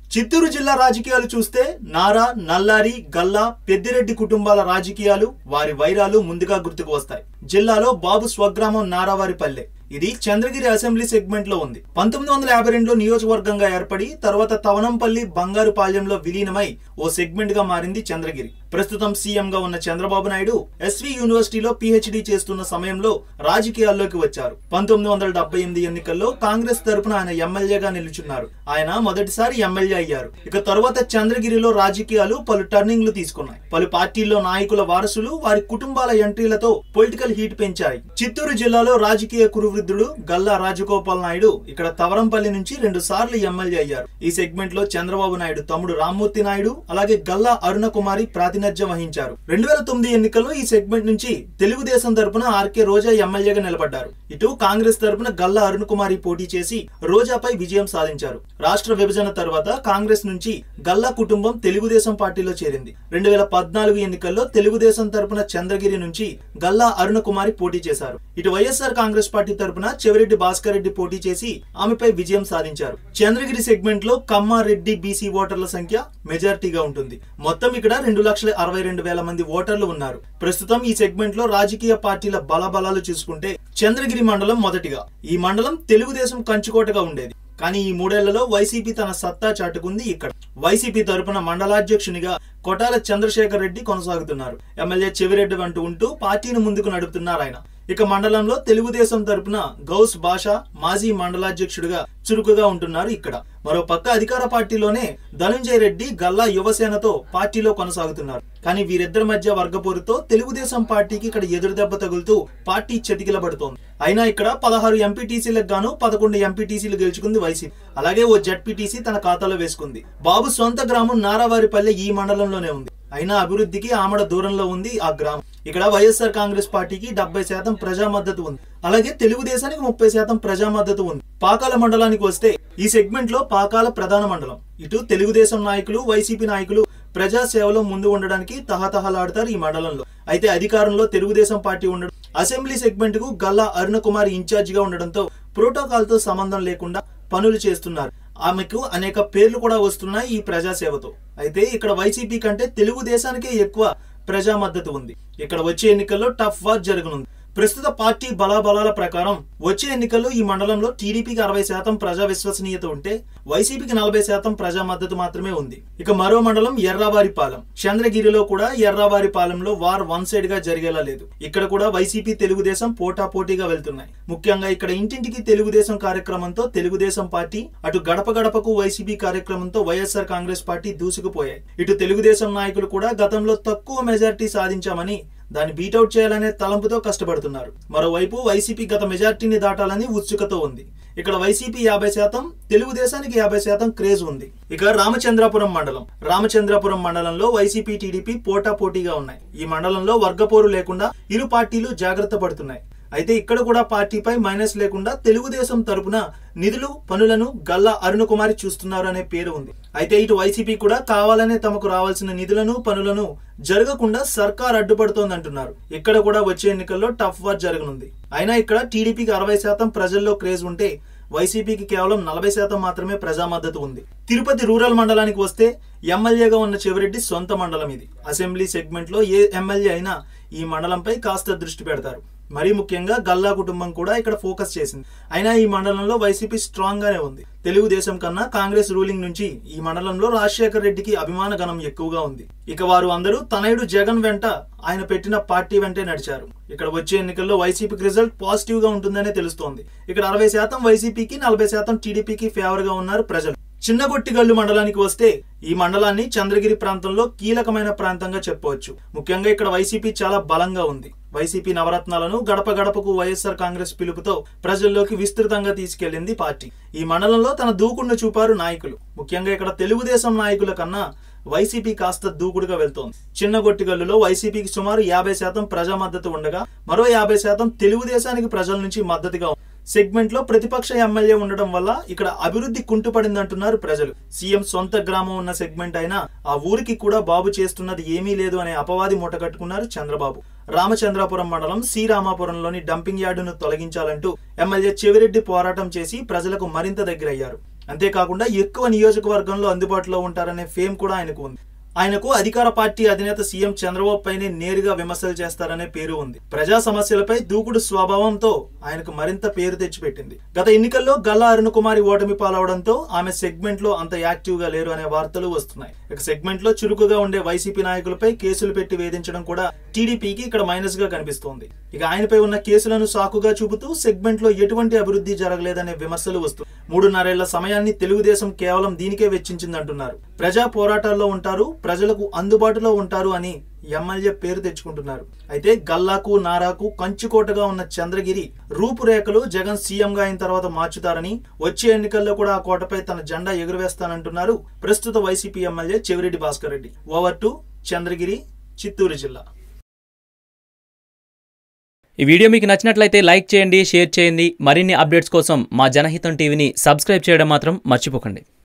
చిత్తూరు జిల్లా రాజకీయాలు చూస్తే నారా నల్లారి గల్లా పెద్దిరెడ్డి కుటుంబాల రాజకీయాలు వారి వైరాలు ముందుగా గుర్తుకు వస్తాయి జిల్లాలో బాబు స్వగ్రామం నారావారిపల్లె ఇది చంద్రగిరి అసెంబ్లీ సెగ్మెంట్ లో ఉంది పంతొమ్మిది వందల యాభై రెండులో నియోజకవర్గంగా ఏర్పడి తర్వాత తవనంపల్లి బంగారుపాళ్యంలో విలీనమై ఓ సెగ్మెంట్ గా మారింది చంద్రగిరి ప్రస్తుతం సీఎం గా ఉన్న చంద్రబాబు నాయుడు ఎస్వి యూనివర్సిటీలో పిహెచ్డి చేస్తున్న సమయంలో రాజకీయాల్లోకి వచ్చారు పంతొమ్మిది వందల డెబ్బై ఎనిమిది ఎన్నికల్లో కాంగ్రెస్ తరపున ఆయన ఎమ్మెల్యేగా నిలుచున్నారు ఆయన మొదటిసారి ఎమ్మెల్యే అయ్యారు ఇక తరువాత చంద్రగిరిలో రాజకీయాలు పలు టర్నింగ్లు తీసుకున్నాయి పలు పార్టీల్లో నాయకుల వారసులు వారి కుటుంబాల ఎంట్రీలతో పొలిటికల్ హీట్ పెంచాయి చిత్తూరు జిల్లాలో రాజకీయ కురువృద్ధుడు గల్లా రాజగోపాల్ నాయుడు ఇక్కడ తవరంపల్లి నుంచి రెండు సార్లు ఎమ్మెల్యే అయ్యారు ఈ సెగ్మెంట్ లో చంద్రబాబు నాయుడు తమ్ముడు రామ్మూర్తి నాయుడు అలాగే గల్లా అరుణ కుమారి ప్రాతినిధ్యం వహించారు రెండు వేల తొమ్మిది ఎన్నికల్లో ఈ సెగ్మెంట్ నుంచి తెలుగుదేశం తరపున ఆర్కే రోజా ఎమ్మెల్యేగా నిలబడ్డారు ఇటు కాంగ్రెస్ తరపున గల్లా అరుణ కుమారి పోటీ చేసి రోజాపై విజయం సాధించారు రాష్ట్ర విభజన తర్వాత కాంగ్రెస్ నుంచి గల్లా కుటుంబం తెలుగుదేశం పార్టీలో చేరింది రెండు వేల పద్నాలుగు ఎన్నికల్లో తెలుగుదేశం తరపున చంద్రగిరి నుంచి గల్లా అరుణ కుమారి పోటీ చేశారు ఇటు వైఎస్ఆర్ కాంగ్రెస్ పార్టీ తరపున చెవిరెడ్డి భాస్కర్ రెడ్డి పోటీ చేసి ఆమెపై విజయం సాధించారు చంద్రగిరి సెగ్మెంట్ లో కమ్మారెడ్డి బీసీ ఓటర్ల సంఖ్య మెజారిటీగా ఉంటుంది మొత్తం ఇక్కడ రెండు లక్షల అరవై రెండు వేల మంది ఓటర్లు ఉన్నారు ప్రస్తుతం ఈ సెగ్మెంట్ లో రాజకీయ పార్టీల బలబలాలు చూసుకుంటే చంద్రగిరి మండలం మొదటిగా ఈ మండలం తెలుగుదేశం కంచుకోటగా ఉండేది కానీ ఈ మూడేళ్లలో వైసీపీ తన సత్తా చాటుకుంది ఇక్కడ వైసీపీ తరపున మండలాధ్యక్షునిగా కొటాల చంద్రశేఖర్ రెడ్డి కొనసాగుతున్నారు ఎమ్మెల్యే చెవిరెడ్డి అంటూ ఉంటూ పార్టీని ముందుకు నడుపుతున్నారు ఆయన ఇక మండలంలో తెలుగుదేశం తరపున గౌస్ భాష మాజీ మండలాధ్యక్షుడిగా చురుకుగా ఉంటున్నారు ఇక్కడ మరో పక్క అధికార పార్టీలోనే ధనుంజయ రెడ్డి గల్లా యువసేనతో పార్టీలో కొనసాగుతున్నారు కానీ వీరిద్దరి మధ్య వర్గపోరుతో తెలుగుదేశం పార్టీకి ఇక్కడ ఎదురు దెబ్బ తగులుతూ పార్టీ చతికిలబడుతోంది అయినా ఇక్కడ పదహారు ఎంపీటీసీలకు గాను పదకొండు ఎంపీటీసీలు గెలుచుకుంది వైసీపీ అలాగే ఓ జడ్పీటీసీ తన ఖాతాలో వేసుకుంది బాబు సొంత గ్రామం నారావారిపల్లె ఈ మండలంలోనే ఉంది అయినా అభివృద్ధికి ఆమడ దూరంలో ఉంది ఆ గ్రామం ఇక్కడ వైఎస్ఆర్ కాంగ్రెస్ పార్టీకి డెబ్బై శాతం ప్రజా మద్దతు ఉంది అలాగే తెలుగుదేశానికి ముప్పై శాతం ప్రజా మద్దతు ఉంది పాకాల మండలానికి వస్తే ఈ సెగ్మెంట్ లో పాకాల ప్రధాన మండలం ఇటు తెలుగుదేశం నాయకులు వైసీపీ నాయకులు ప్రజా సేవలో ముందు ఉండడానికి తహతహలాడతారు ఈ మండలంలో అయితే అధికారంలో తెలుగుదేశం పార్టీ ఉండడం అసెంబ్లీ సెగ్మెంట్ కు గల్లా అరుణ కుమార్ ఇన్ఛార్జ్ గా ఉండడంతో ప్రోటోకాల్ తో సంబంధం లేకుండా పనులు చేస్తున్నారు ఆమెకు అనేక పేర్లు కూడా వస్తున్నాయి ఈ ప్రజాసేవతో అయితే ఇక్కడ వైసీపీ కంటే తెలుగుదేశానికే ఎక్కువ ప్రజా మద్దతు ఉంది ఇక్కడ వచ్చే ఎన్నికల్లో టఫ్ వార్ జరగనుంది ప్రస్తుత పార్టీ బలాబలాల ప్రకారం వచ్చే ఎన్నికల్లో ఈ మండలంలో టీడీపీకి అరవై శాతం ప్రజా విశ్వసనీయత ఉంటే వైసీపీకి నలభై శాతం ప్రజా మద్దతు మాత్రమే ఉంది ఇక మరో మండలం ఎర్రావారిపాలెం చంద్రగిరిలో కూడా ఎర్రావారిపాలెంలో వార్ వన్ సైడ్ గా జరిగేలా లేదు ఇక్కడ కూడా వైసీపీ తెలుగుదేశం పోటా పోటీగా వెళ్తున్నాయి ముఖ్యంగా ఇక్కడ ఇంటింటికి తెలుగుదేశం కార్యక్రమంతో తెలుగుదేశం పార్టీ అటు గడప గడపకు వైసీపీ కార్యక్రమంతో వైఎస్ఆర్ కాంగ్రెస్ పార్టీ దూసుకుపోయాయి ఇటు తెలుగుదేశం నాయకులు కూడా గతంలో తక్కువ మెజారిటీ సాధించామని దాన్ని బీటౌట్ చేయాలనే తలంపుతో కష్టపడుతున్నారు మరోవైపు వైసీపీ గత మెజార్టీని దాటాలని ఉత్సుకత ఉంది ఇక్కడ వైసీపీ యాభై శాతం తెలుగుదేశానికి యాభై శాతం క్రేజ్ ఉంది ఇక రామచంద్రాపురం మండలం రామచంద్రాపురం మండలంలో వైసీపీ టీడీపీ పోటా పోటీగా ఉన్నాయి ఈ మండలంలో వర్గపోరు లేకుండా ఇరు పార్టీలు జాగ్రత్త పడుతున్నాయి అయితే ఇక్కడ కూడా పార్టీపై మైనస్ లేకుండా తెలుగుదేశం తరపున నిధులు పనులను గల్లా అరుణ కుమారి చూస్తున్నారు అనే పేరు ఉంది అయితే ఇటు వైసీపీ కూడా కావాలనే తమకు రావాల్సిన నిధులను పనులను జరగకుండా సర్కార్ అడ్డుపడుతోందంటున్నారు ఇక్కడ కూడా వచ్చే ఎన్నికల్లో టఫ్ వార్ జరగనుంది అయినా ఇక్కడ టీడీపీకి అరవై శాతం ప్రజల్లో క్రేజ్ ఉంటే వైసీపీకి కేవలం నలభై శాతం మాత్రమే ప్రజా మద్దతు ఉంది తిరుపతి రూరల్ మండలానికి వస్తే ఎమ్మెల్యేగా ఉన్న చెవిరెడ్డి సొంత మండలం ఇది అసెంబ్లీ సెగ్మెంట్ లో ఏ ఎమ్మెల్యే అయినా ఈ మండలంపై కాస్త దృష్టి పెడతారు మరీ ముఖ్యంగా గల్లా కుటుంబం కూడా ఇక్కడ ఫోకస్ చేసింది అయినా ఈ మండలంలో వైసీపీ స్ట్రాంగ్ గానే ఉంది తెలుగుదేశం కన్నా కాంగ్రెస్ రూలింగ్ నుంచి ఈ మండలంలో రాజశేఖర్ రెడ్డికి అభిమాన గణం ఎక్కువగా ఉంది ఇక వారు అందరూ తనయుడు జగన్ వెంట ఆయన పెట్టిన పార్టీ వెంటే నడిచారు ఇక్కడ వచ్చే ఎన్నికల్లో వైసీపీకి రిజల్ట్ పాజిటివ్ గా ఉంటుందనే తెలుస్తోంది ఇక్కడ అరవై శాతం వైసీపీకి నలభై శాతం టీడీపీకి ఫేవర్ గా ఉన్నారు ప్రజలు చిన్నగొట్టిగల్లు మండలానికి వస్తే ఈ మండలాన్ని చంద్రగిరి ప్రాంతంలో కీలకమైన ప్రాంతంగా చెప్పవచ్చు ముఖ్యంగా ఇక్కడ వైసీపీ చాలా బలంగా ఉంది వైసీపీ నవరత్నాలను గడప గడపకు వైఎస్ఆర్ కాంగ్రెస్ పిలుపుతో ప్రజల్లోకి విస్తృతంగా తీసుకెళ్లింది పార్టీ ఈ మండలంలో తన దూకుడును చూపారు నాయకులు ముఖ్యంగా ఇక్కడ తెలుగుదేశం నాయకుల కన్నా వైసీపీ కాస్త దూకుడుగా వెళ్తోంది చిన్నగొట్టిగల్లులో వైసీపీకి సుమారు యాభై శాతం ప్రజా మద్దతు ఉండగా మరో యాభై శాతం తెలుగుదేశానికి ప్రజల నుంచి మద్దతుగా ఉంది సెగ్మెంట్ లో ప్రతిపక్ష ఎమ్మెల్యే ఉండడం వల్ల ఇక్కడ అభివృద్ధి కుంటుపడిందంటున్నారు ప్రజలు సీఎం సొంత గ్రామం ఉన్న సెగ్మెంట్ అయినా ఆ ఊరికి కూడా బాబు చేస్తున్నది ఏమీ లేదు అనే అపవాది మూటగట్టుకున్నారు చంద్రబాబు రామచంద్రాపురం మండలం శ్రీరామాపురంలోని డంపింగ్ యార్డును తొలగించాలంటూ ఎమ్మెల్యే చెవిరెడ్డి పోరాటం చేసి ప్రజలకు మరింత దగ్గరయ్యారు అంతేకాకుండా ఎక్కువ నియోజకవర్గంలో అందుబాటులో ఉంటారనే ఫేమ్ కూడా ఆయనకు ఉంది ఆయనకు అధికార పార్టీ అధినేత సీఎం చంద్రబాబు పైనే నేరుగా విమర్శలు చేస్తారనే పేరు ఉంది ప్రజా సమస్యలపై దూకుడు స్వభావంతో ఆయనకు మరింత పేరు తెచ్చిపెట్టింది గత ఎన్నికల్లో గల్లా అరుణ్ కుమారి ఓటమి పాలవడంతో ఆమె సెగ్మెంట్ లో అంత యాక్టివ్ గా లేరు అనే వార్తలు వస్తున్నాయి ఇక సెగ్మెంట్ లో చురుకుగా ఉండే వైసీపీ నాయకులపై కేసులు పెట్టి వేధించడం కూడా టీడీపీకి ఇక్కడ మైనస్ గా కనిపిస్తోంది ఇక ఆయనపై ఉన్న కేసులను సాకుగా చూపుతూ సెగ్మెంట్ లో ఎటువంటి అభివృద్ధి జరగలేదనే విమర్శలు వస్తున్నాయి మూడున్నరేళ్ల సమయాన్ని తెలుగుదేశం కేవలం దీనికే వెచ్చించిందంటున్నారు ప్రజా పోరాటాల్లో ఉంటారు ప్రజలకు అందుబాటులో ఉంటారు అని ఎమ్మెల్యే పేరు తెచ్చుకుంటున్నారు అయితే గల్లాకు నారాకు కంచుకోటగా ఉన్న చంద్రగిరి రూపురేఖలు జగన్ సీఎం గా అయిన తర్వాత మార్చుతారని వచ్చే ఎన్నికల్లో కూడా ఆ కోటపై తన జెండా ఎగురవేస్తానంటున్నారు ప్రస్తుత YCP MLA Chevireddy Bhaskar Reddy over to Chandragiri Chittoor జిల్లా ఈ వీడియో మీకు నచ్చినట్లయితే లైక్ చేయండి షేర్ చేయండి మరిన్ని అప్డేట్స్ కోసం మా జనహితం టీవీని సబ్స్క్రైబ్ చేయడం మాత్రం మర్చిపోకండి